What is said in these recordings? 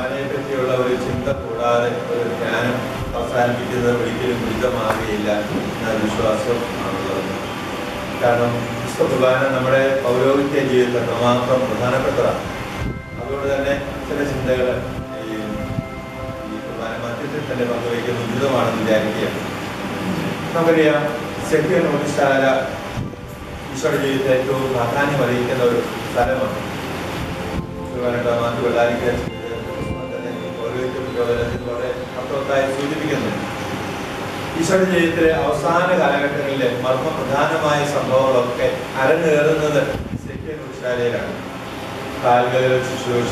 കുർബാനയെ പറ്റിയുള്ള ഒരു ചിന്ത കൂടാതെ ഒരു ധ്യാനം അവസാനിപ്പിക്കുന്നത് ഒരിക്കലും ഉചിതമാകുകയില്ല എന്ന വിശ്വാസം ആണുള്ളത് കാരണം വിശുദ്ധ കുർബാന നമ്മുടെ പൗരോഹിത്യ ജീവിതത്തിൽ അത്രമാത്രം പ്രധാനപ്പെട്ടതാണ് അതുകൊണ്ട് തന്നെ ചില ചിന്തകൾ ഈ ഈ കുർബാന മധ്യത്തിൽ തന്നെ പങ്കുവയ്ക്കുന്നത് ഉചിതമാണെന്ന് വിചാരിക്കുകയാണ് നമുക്കറിയാം സെക്യൂർ നോട്ടിശാല ഈശോയുടെ ജീവിതത്തിൽ ഏറ്റവും പ്രാധാന്യം അറിയിക്കുന്ന ഒരു സ്ഥലമാണ് തിരുവനന്തപുരം മാറ്റി വെള്ളാരിക്കര പൗരോഹിത്യ പുരോഗമനത്തിലൂടെ അർത്ഥവത്തായി സൂചിപ്പിക്കുന്നു ഈശോയുടെ ജീവിതത്തിലെ അവസാന കാലഘട്ടങ്ങളിലെ മർമ്മപ്രധാനമായ സംഭവങ്ങളൊക്കെ അരങ്ങേറുന്നത് സെക്യൂർ നോട്ടിശാലയിലാണ് കാൽകളിൽ ശുശ്രൂഷ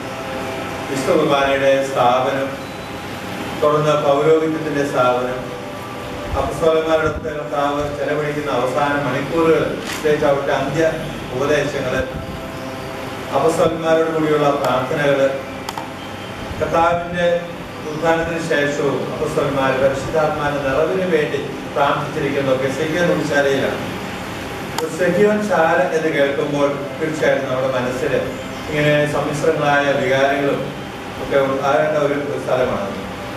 വിശ്വ കുർബാനയുടെ സ്ഥാപനം തുടർന്ന് പൗരോഹിത്യത്തിന്റെ സ്ഥാപനം അപസ്തോലന്മാരുടെ അടുത്ത് കർത്താവ് ചെലവഴിക്കുന്ന അവസാന മണിക്കൂറുകൾ പ്രത്യേകിച്ച് അവിടുത്തെ അന്ത്യ ഉപദേശങ്ങള് അപസ്തോലന്മാരോട് കൂടിയുള്ള പ്രാർത്ഥനകള് കർത്താവിന്റെ ഉദ്ധാനത്തിന് ശേഷവും അപസ്തോലന്മാർ പരിശുദ്ധാത്മാന്റെ നിറവിന് വേണ്ടി പ്രാർത്ഥിച്ചിരിക്കുന്നതൊക്കെ സെഹിയോൻ ഉൾശാലയിലാണ് സെഹിയോൻ ശാല എന്ന് കേൾക്കുമ്പോൾ തീർച്ചയായിട്ടും നമ്മുടെ മനസ്സിൽ ഇങ്ങനെ സമ്മിശ്രങ്ങളായ വികാരങ്ങളും ഒക്കെ ഉണ്ടാകേണ്ട ഒരു ഒരു സ്ഥലമാണ്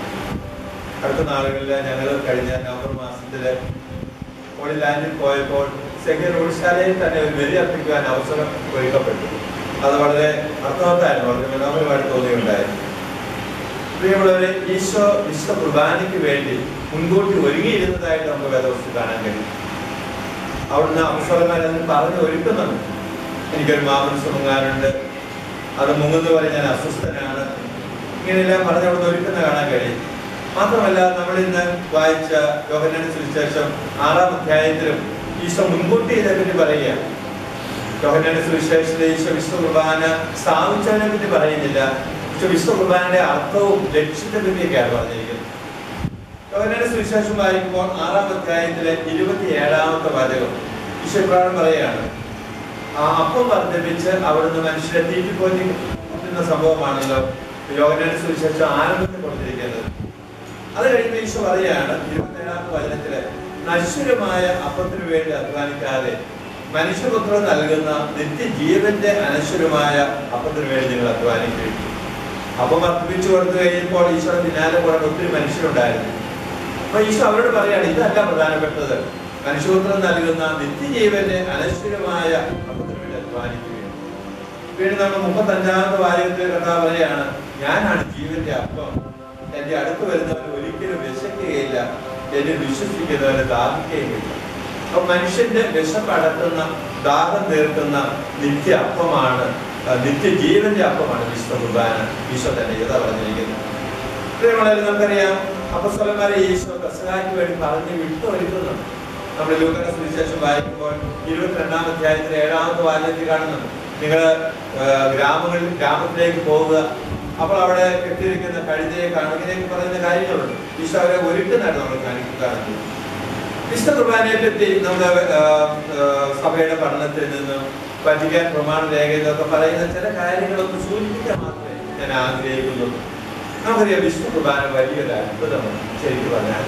അടുത്ത നാളുകളിൽ ഞങ്ങൾ കഴിഞ്ഞ നവംബർ മാസത്തില് ഹോളി ലാൻഡിൽ പോയപ്പോൾ സെഹിയോൻ ഉൾശാലയിൽ തന്നെ ഒരു ബലി അർപ്പിക്കുവാൻ അവസരം ഒരുക്കപ്പെട്ടു അത് വളരെ അർത്ഥവത്തായിരുന്നു വളരെ മനോഹരമായിട്ട് തോന്നിയുണ്ടായിരുന്നു പ്രിയമുള്ളവരെ ഈശോ വിശുദ്ധ കുർബാനയ്ക്ക് വേണ്ടി മുൻകൂട്ടി ഒരുങ്ങിയിരുന്നതായിട്ട് നമുക്ക് വേദവസ്തു കാണാൻ കഴിയും അവിടുന്ന് അവസരമാർ അതിന് പറഞ്ഞ് ഒരുക്കുന്നുണ്ട് എനിക്കൊരു മാമൻസ് മുങ്ങാനുണ്ട് അത് മുങ്ങുന്ന പോലെ ഞാൻ അസ്വസ്ഥനാണ് ഇങ്ങനെയെല്ലാം പറഞ്ഞ് അവിടുന്ന് ഒരുക്കുന്ന കാണാൻ കഴിയും മാത്രമല്ല നമ്മൾ ഇന്ന് വായിച്ച യോഹന്നാന്റെ സുവിശേഷം ആറാം അധ്യായത്തിലും ഈശോ മുൻകൂട്ടി ഇതേപ്പറ്റി പറയുകയാണ് യോഹന്നാന്റെ സുവിശേഷത്തിലെ ഈശോ വിശുദ്ധ കുർബാന സ്ഥാപിച്ചതിനെ പറ്റി പറയുന്നില്ല പക്ഷെ വിശുദ്ധ കുർബാനയുടെ അർത്ഥവും ലക്ഷ്യത്തെ പറ്റിയൊക്കെയാണ് പറഞ്ഞിരിക്കുന്നത് യോഹന്നാന്റെ സുവിശേഷം വായിക്കുമ്പോൾ ആറാം അധ്യായത്തിലെ ഇരുപത്തി ഏഴാമത്തെ വാചകം ഈശോ ഇപ്രകാരം പറയുകയാണ് ആ അപ്പം വർദ്ധിപ്പിച്ച് അവിടുന്ന് മനുഷ്യരെ തീറ്റിപ്പോറ്റി കൂട്ടുന്ന സംഭവമാണല്ലോ യോഹന്നാന്റെ സുവിശേഷം ആരംഭത്തിൽ കൊടുത്തിരിക്കുന്നത് അത് കഴിയുമ്പോൾ ഈശോ പറയുകയാണ് ഇരുപത്തേഴാമത്തെ വചനത്തില് നശ്വരമായ അപ്പത്തിനു വേണ്ടി അധ്വാനിക്കാതെ മനുഷ്യപുത്രൻ നൽകുന്ന നിത്യജീവന്റെ അനശ്വരമായ അപ്പത്തിനു വേണ്ടി നിങ്ങൾ അധ്വാനിക്കുകയും അപ്പം അർപ്പിച്ചു കൊടുത്തു കഴിഞ്ഞപ്പോൾ ഈശോയുടെ പിന്നാലെ കൂടെ ഒത്തിരി മനുഷ്യരുണ്ടായിരുന്നു അപ്പൊ ഈശോ അവരോട് പറയാണ് ഇതല്ല പ്രധാനപ്പെട്ടത് മനുഷ്യപുത്രൻ നൽകുന്ന നിത്യജീവന്റെ അനശ്വരമായ അപ്പത്തിനു വേണ്ടി അധ്വാനിക്കുകയും വീണ്ടും നമ്മൾ മുപ്പത്തഞ്ചാമത്തെ വാചകത്തിൽ കഥാ പറയാണ് ഞാനാണ് ജീവന്റെ അപ്പം എന്റെ അടുത്ത് വരുന്നവന് ഒരിക്കലും വിശക്കുകയില്ല എന്നെ വിശ്വസിക്കുന്നവന് ദാഹിക്കുകയില്ല അപ്പൊ മനുഷ്യന്റെ വിശപ്പടക്കുന്ന ദാഹം തീർക്കുന്ന നിത്യ അപ്പമാണ് ആ, നിത്യജീവന്റെ അപ്പമാണ് വിശുദ്ധ കുർബാന ഈശോ തന്നെ ഇതാ പറഞ്ഞിരിക്കുന്നത് പ്രിയമുള്ളവരെ നമുക്കറിയാം അപ്പസ്വലന്മാരെ ഈശോ പെസഹായ്ക്ക് വേണ്ടി പറഞ്ഞ് വിട്ടു ഒരുക്കുന്നുണ്ട് നമ്മൾ ലൂക്കന സുവിശേഷം വായിക്കുമ്പോൾ ഇരുപത്തിരണ്ടാം അധ്യായത്തിലെ ഏഴാമത്തെ വാചകത്തിൽ കാണുന്നുണ്ട് നിങ്ങൾ ഗ്രാമങ്ങളിൽ ഗ്രാമത്തിലേക്ക് പോവുക അപ്പോൾ അവിടെ കെട്ടിയിരിക്കുന്ന കഴുതയെ കാണുക ഇങ്ങനെയൊക്കെ പറയുന്ന കാര്യങ്ങളുണ്ട് ഈശോ അവരെ ഒരുക്കുന്നതായിട്ട് നമ്മൾ കാണിക്കും കാണുന്നത് വിശുദ്ധ കുർബാനയെ പറ്റി നമ്മുടെ ആ, ആ, സഭയുടെ പഠനത്തിൽ നിന്നും വറ്റിക്കാൻ പ്രമാണ രേഖയിലൊക്കെ പറയുന്ന ചില കാര്യങ്ങളൊന്ന് സൂചിപ്പിക്കാൻ മാത്രമേ ഞാൻ ആഗ്രഹിക്കുന്നു നമുക്കറിയാം വിശുദ്ധ കുർബാന വലിയൊരു അത്ഭുതമാണ് ശരിക്കും പറഞ്ഞാൽ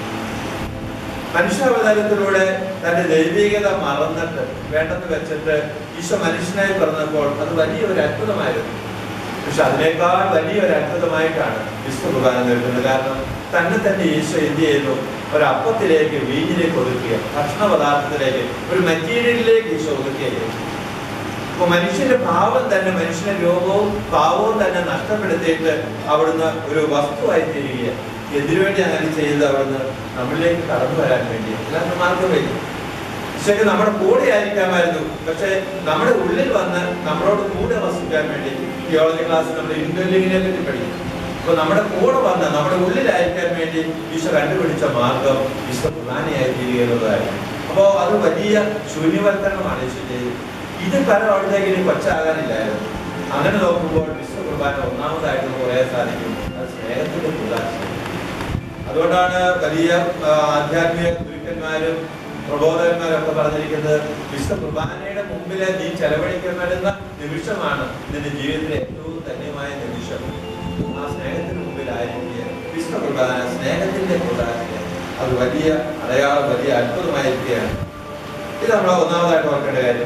മനുഷ്യാവതാരത്തിലൂടെ തന്റെ ദൈവികത മറന്നിട്ട് വേണ്ടെന്ന് വെച്ചിട്ട് ഈശോ മനുഷ്യനായി പറഞ്ഞപ്പോൾ അത് വലിയൊരു അത്ഭുതമായിരുന്നു പക്ഷെ അതിനേക്കാൾ വലിയൊരു അത്ഭുതമായിട്ടാണ് വിശുദ്ധ കുർബാന നിൽക്കുന്നത് കാരണം തന്നെ തന്നെ ഈശോ എന്ത് ചെയ്തു ഒരു അപ്പത്തിലേക്ക് വീഞ്ഞിലേക്ക് ഒതുക്കുക ഭക്ഷണ പദാർത്ഥത്തിലേക്ക് ഒരു മെറ്റീരിയലിലേക്ക് ഈശോ ഒതുക്കുകയായിരുന്നു അപ്പൊ മനുഷ്യന്റെ ഭാവം തന്നെ മനുഷ്യന്റെ രൂപവും ഭാവവും തന്നെ നഷ്ടപ്പെടുത്തിയിട്ട് അവിടുന്ന് ഒരു വസ്തുവായി തീരുകയാണ് എന്തിനു വേണ്ടി അങ്ങനെ ചെയ്തത് അവിടുന്ന് നമ്മളിലേക്ക് കടന്നു വരാൻ വേണ്ടി അല്ലാതെ മാർഗമില്ല ശരി നമ്മുടെ കൂടെ ആയിരിക്കാമായിരുന്നു പക്ഷെ നമ്മുടെ ഉള്ളിൽ വന്ന് നമ്മളോട് കൂടെ വസിക്കാൻ വേണ്ടി തിയോളജി ക്ലാസ് നമ്മൾ ഇന്റർലിങ്ങിനെ പറ്റി പഠിക്കും അപ്പൊ നമ്മുടെ കൂടെ വന്ന് നമ്മുടെ ഉള്ളിലായിരിക്കാൻ വേണ്ടി ഈശോ കണ്ടുപിടിച്ച മാർഗം ഈശോ പ്രധാനിയായി തീരുക എന്നതായിരുന്നു അപ്പോ അത് വലിയ ശൂന്യവൽക്കരണമാണ് ഈശോ ചെയ്തത് ഇത് കാരണം അവിടത്തേക്ക് ഇനി കൊച്ചാകാനില്ലായിരുന്നു അങ്ങനെ നോക്കുമ്പോൾ വിശ്വ കുർബാന ഒന്നാമതായിട്ട് നമുക്ക് പറയാൻ സാധിക്കും അത് സ്നേഹത്തിന്റെ കുർബാന അതുകൊണ്ടാണ് വലിയ ആ, ആധ്യാത്മിക ഗുരുക്കന്മാരും പ്രബോധകന്മാരൊക്കെ പറഞ്ഞിരിക്കുന്നത് വിശുദ്ധ കുർബാനയുടെ മുമ്പിൽ നീ ചെലവഴിക്കപ്പെടുന്ന നിമിഷമാണ് നിന്റെ ജീവിതത്തിലെ ഏറ്റവും ധന്യമായ നിമിഷം ആ സ്നേഹത്തിന് മുമ്പിലായിരിക്കുക വിശുദ്ധ കുർബാന സ്നേഹത്തിന്റെ കുർബാനയാണ് അത് വലിയ അടയാളം വലിയ അത്ഭുതമായിരിക്കുകയാണ് ഇത് നമ്മൾ ഒന്നാമതായിട്ട് ഓർക്കേണ്ട കാര്യം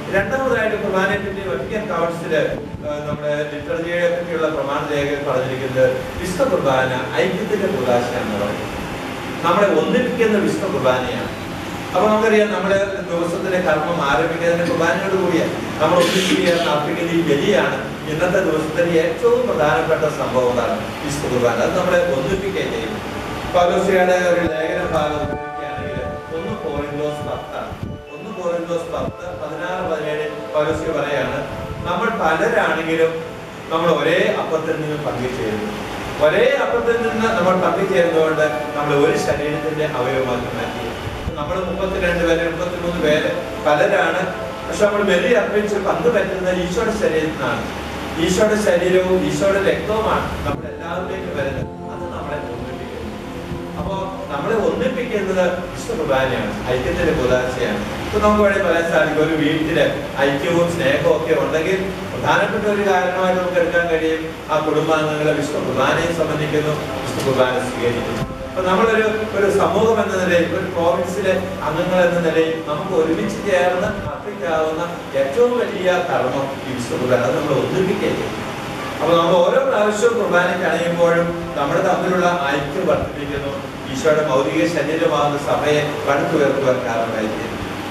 രണ്ടാമതായിട്ട് കുർബാനയെ പറ്റി വത്തിക്കാൻ കൗൺസില് ആ, നമ്മുടെ ലിറ്റർജിയെ പറ്റിയുള്ള പ്രമാണ രേഖയിൽ പറഞ്ഞിരിക്കുന്നത് വിശുദ്ധ കുർബാന ഐക്യത്തിന്റെ കുർബാശ എന്ന് പറയും നമ്മളെ ഒന്നിപ്പിക്കുന്ന വിശുദ്ധ കുർബാനയാണ് അപ്പൊ നമുക്കറിയാം നമ്മുടെ ദിവസത്തിലെ കർമ്മം ആരംഭിക്കുന്നതിന് കുർബാനയോട് കൂടിയാണ് നമ്മൾ ഒന്നിച്ച് ചേർന്ന് അർപ്പിക്കുന്ന ഈ ബലിയാണ് ഇന്നത്തെ ദിവസത്തിന്റെ ഏറ്റവും പ്രധാനപ്പെട്ട സംഭവം അതാണ് വിശുദ്ധ കുർബാന അത് നമ്മളെ ഒന്നിപ്പിക്കുകയും ചെയ്യും പൗലോസിയുടെ ഒരു ലേഖന ഭാഗം ഉപയോഗിക്കുകയാണെങ്കിൽ ഒന്ന് കോറിന്തോസ് പത്താണ് ഒന്ന് കോറിന്തോസ് പത്ത് പതിനാറ് പതിനേഴ് പൗലോസി പറയാണ് നമ്മൾ പലരാണെങ്കിലും നമ്മൾ ഒരേ അപ്പത്തിൽ നിന്ന് പങ്കുചേരുന്നു ഒരേ അപ്പത്തിൽ നിന്ന് നമ്മൾ പങ്കുചേരുന്നതുകൊണ്ട് നമ്മൾ ഒരു ശരീരത്തിന്റെ അവയവമാക്കി മാറ്റി നമ്മൾ മുപ്പത്തിരണ്ട് പേര് മുപ്പത്തിമൂന്ന് പേര് പലരാണ് പക്ഷെ നമ്മൾ ബലി അർപ്പിച്ച് പങ്ക് പറ്റുന്നത് ഈശോയുടെ ശരീരത്തിനാണ് ഈശോയുടെ ശരീരവും ഈശോയുടെ രക്തവുമാണ് നമ്മൾ എല്ലാവരിലേക്കും വരുന്നത് അത് നമ്മളെ ഒന്നിപ്പിക്കുന്നു അപ്പോ നമ്മളെ ഒന്നിപ്പിക്കുന്നത് വിശുദ്ധ കുർബാനയാണ് ഐക്യത്തിന്റെ കുദാശയാണ് ഇപ്പൊ നമുക്ക് വേണമെങ്കിൽ പറയാൻ സാധിക്കും ഒരു വീട്ടില് ഐക്യവും സ്നേഹവും ഒക്കെ ഉണ്ടെങ്കിൽ പ്രധാനപ്പെട്ട ഒരു കാരണമായി നമുക്ക് എടുക്കാൻ കഴിയും ആ കുടുംബാംഗങ്ങളെ വിശുദ്ധ കുർബാനയെ സംബന്ധിക്കുന്നു വിശുദ്ധ കുർബാന സ്വീകരിക്കുന്നു അപ്പൊ നമ്മളൊരു ഒരു സമൂഹം എന്ന നിലയിൽ ഒരു പ്രോവിൻസിലെ അംഗങ്ങൾ എന്ന നിലയിൽ നമുക്ക് ഒരുമിച്ച് ചേർന്ന് അർപ്പിക്കാവുന്ന ഏറ്റവും വലിയ കർമ്മം ഈ വിശുദ്ധ കുർബാന അത് നമ്മൾ ഒന്നിപ്പിക്കുകയും ചെയ്യും അപ്പൊ നമ്മൾ ഓരോ പ്രാവശ്യവും കുർബാനയ്ക്ക് അണയുമ്പോഴും നമ്മുടെ തമ്മിലുള്ള ഐക്യം വർദ്ധിപ്പിക്കുന്നു ഈശോയുടെ മൗലിക ശരീരമാകുന്ന സഭയെ പടുത്തുയർത്തുവാൻ കാരണമായിരിക്കും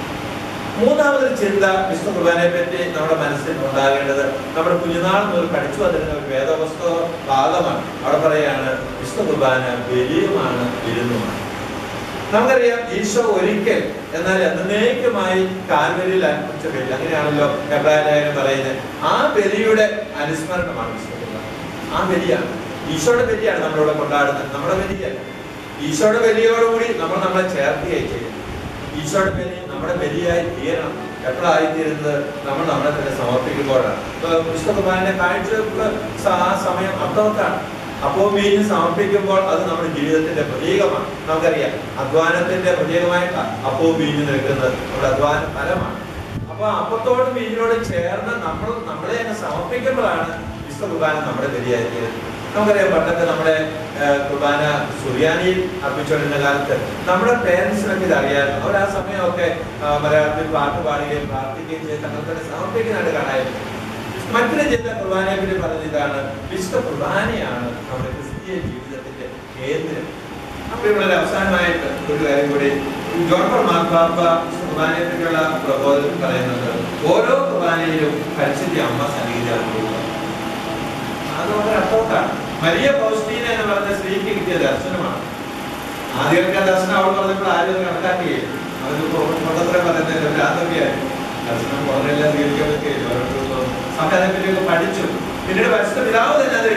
മൂന്നാമതൊരു ചിന്ത വിശുദ്ധ കുർബാനയെ പറ്റി നമ്മുടെ മനസ്സിൽ ഉണ്ടാകേണ്ടത് നമ്മുടെ കുഞ്ഞുനാൾ മുതൽ പഠിച്ചു വന്നിരുന്ന ഒരു വേദപുസ്തക ഭാഗമാണ് അവിടെ പറയാണ് വിശുദ്ധ കുർബാന ബലിയുമാണ് വിരുന്നുമാണ് നമുക്കറിയാം ഈശോ ഒരിക്കൽ എന്നാൽ എന്നേക്കുമായി കാൽവരിയിൽ അർപ്പിച്ച ബലി അങ്ങനെയാണല്ലോ എബ്രാഹിം പറയുന്നത് ആ ബലിയുടെ അനുസ്മരണമാണ് വിശുദ്ധ കുർബാന ആ ബലിയാണ് ഈശോയുടെ ബലിയാണ് നമ്മളിവിടെ കൊണ്ടാടുന്നത് നമ്മുടെ ബലിയല്ല ഈശോയുടെ ബലിയോടുകൂടി നമ്മൾ നമ്മളെ ചേർക്കുകയും ചെയ്യും ഈശോയുടെ ബലി നമ്മുടെ ബലിയായി തീരണം എപ്പോഴായി തീരുന്നത് നമ്മൾ നമ്മളെ തന്നെ സമർപ്പിക്കുമ്പോഴാണ് ഇപ്പൊ വിശുദ്ധ കുർബാനയുടെ കാഴ്ചവെപ്പ് സ- ആ സമയം അർത്ഥവത്താണ് അപ്പോ വീഞ്ഞ് സമർപ്പിക്കുമ്പോൾ അത് നമ്മുടെ ജീവിതത്തിന്റെ പ്രതീകമാണ് നമുക്കറിയാം അധ്വാനത്തിന്റെ പ്രതീകമായിട്ട് അപ്പോ വീഞ്ഞ് നിൽക്കുന്നത് നമ്മുടെ അധ്വാന ഫലമാണ് അപ്പൊ അപ്പത്തോടും വീഞ്ഞിനോടും ചേർന്ന് നമ്മൾ നമ്മളെ അങ്ങ് സമർപ്പിക്കുമ്പോഴാണ് വിശുദ്ധ കുർബാന നമ്മുടെ ബലിയായിരിക്കുന്നത് നമുക്കറിയാം പണ്ടൊക്കെ നമ്മുടെ ആ, കുർബാന സുറിയാനിയിൽ അർപ്പിച്ചുകൊണ്ടിരുന്ന കാലത്ത് നമ്മുടെ പേരൻസിനൊക്കെ ഇത് അറിയാമായിരുന്നു അവർ ആ സമയമൊക്കെ ആ, മലയാളത്തിൽ പാട്ട് പാടുകയും പ്രാർത്ഥിക്കുകയും ചെയ്ത് തങ്ങൾക്ക് സമർപ്പിക്കുന്നതായിട്ട് കാണായിരുന്നു മറ്റൊരു ചിന്ത കുർബാനയെ പറ്റി പറഞ്ഞ ഇതാണ് വിശുദ്ധ കുർബാനയാണ് നമ്മുടെ ക്രിസ്തീയ ജീവിതത്തിന്റെ കേന്ദ്രം അപ്പൊ ഇവിടെ അവസാനമായിട്ട് ഒരു കാര്യം കൂടി ജോൺ പോൾ മാർപ്പാപ്പ വിശുദ്ധ കുർബാനയെ പറ്റിയുള്ള പ്രബോധനം പറയുന്നത് ഓരോ കുർബാനയിലും പരിശുദ്ധ അമ്മ സന്നിധിയാണ് അത് വളരെ അർത്ഥവത്താണ് മരിയ പൗസ്റ്റീന എന്ന് പറഞ്ഞ സ്ത്രീക്ക് കിട്ടിയ ദർശനമാണ് ആദ്യമൊക്കെ ദർശനം അവൾ പറഞ്ഞപ്പോൾ ആരും അത് കണക്കാക്കുകയില്ല അവര് കൊണ്ടത്ര പറയുന്നത് ഭ്രാന്തവ്യായിരുന്നു ദർശനം കുറഞ്ഞെല്ലാം സ്വീകരിക്കാൻ പറ്റുകയില്ല അവർക്ക് സമയം അതിനെപ്പറ്റിയൊക്കെ പഠിച്ചു പിന്നീട് പരിശുദ്ധ പിതാവ് തന്നെ അത്